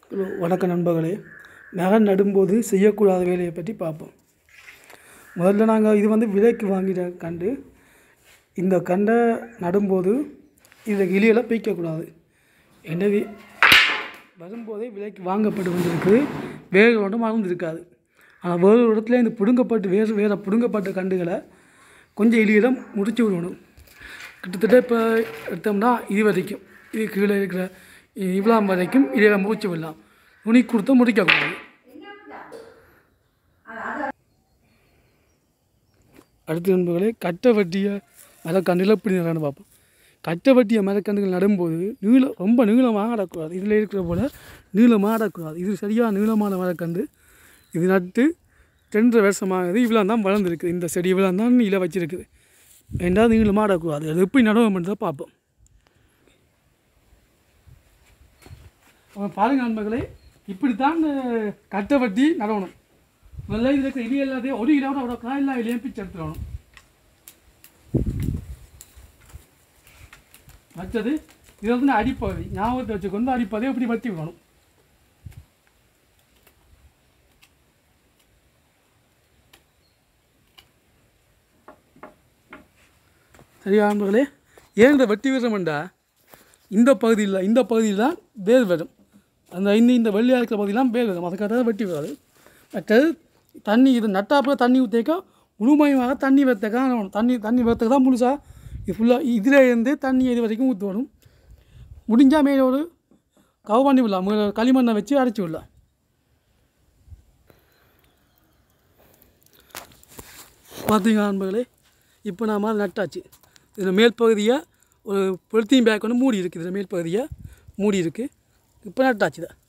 hello வணக்கம் நண்பர்களே மரம் நடும்போது செய்யக்கூடாத வேலையை பற்றி பார்ப்போம் முதல்ல நாங்கள் இது வந்து விலைக்கு வாங்கிட்ட கண்டு இந்த கண்டை நடும்போது இதில் இலையெல்லாம் பீக்கக்கூடாது எனவே வரும்போதே விலைக்கு வாங்கப்பட்டு வந்திருக்கு வேறு ஒன்றும் மறந்து இருக்காது ஆனால் வேறு ஒரு இடத்துல இந்த பிடுங்கப்பட்டு வேறு வேறு பிடுங்கப்பட்ட கண்டுகளை கொஞ்சம் இலையெல்லாம் முடிச்சு விடணும் கிட்டத்தட்ட இப்போ எடுத்தோம்னா இது வரைக்கும் இது கீழே இருக்கிற இவ்வளோ வரைக்கும் இதை முடிச்சு விடலாம் நுனி கொடுத்து முடிக்கக்கூடாது அடுத்த நண்பர்களே கட்டை வட்டிய மரக்கன்றுகள் எப்படி நடன்னு பார்ப்போம் கட்டை வட்டிய மரக்கன்றுகள் நடும்போது நீளம் ரொம்ப நீளமாக நடக்கூடாது இதில் இருக்கிற போல் நீளமாக நடக்கூடாது இது சரியாக நீளமான மரக்கன்று இது நட்டு ரெண்டரை வருஷமாகுது இவ்வளோ தான் வளர்ந்துருக்குது இந்த செடி இவ்வளோ தான் இலை வச்சிருக்குது ரெண்டாவது நீளமாக நடக்கூடாது அது எப்படி நடவுன்றதை பார்ப்போம் அவன் பாருங்க நண்பர்களே இப்படித்தான் அஹ், கட்டை வட்டி நடவணும் முதல்ல இதில் இருக்கிற இலி எல்லாத்தையும் ஒரு இலோட அவ்வளோ காய் எல்லா இலையும் பிச்சு எடுத்துடணும் மற்றது இது வந்து அடிப்பகுதி ஞாபகத்தை வச்சுக்கொண்டு அடிப்பகுதியை இப்படி வட்டி விடணும் சரியா நண்பர்களே ஏன் இந்த வெட்டி விடுறோம்டா இந்த பகுதியில் இந்த பகுதியில் தான் வேர் வரும் அந்த இந்த இந்த வெள்ளையாக இருக்கிற பகுதியெலாம் வேர் வரும் அதுக்காக தான் வெட்டி வராது மற்றது தண்ணி இது நட்டாப்பில் தண்ணி ஊற்றிக்க முழுமையாக தண்ணி வைத்தக்காக தண்ணி தண்ணி வைத்தக்க தான் முழுசாக இது ஃபுல்லாக இதில் இருந்து தண்ணி இது வரைக்கும் ஊற்றணும் முடிஞ்சால் மேலே ஒரு கவு பண்ணி விடலாம் மேலே களிமண்ணை வச்சு அடைச்சி விடலாம் பார்த்தீங்க நண்பர்களே இப்போ நாம நட்டாச்சு இதில் மேல் பகுதியாக ஒரு பொலித்தீன் பேக் ஒன்று மூடி இருக்குது இதில் மேல் பகுதியாக மூடி இருக்குது இப்போ நட்டாச்சு தான்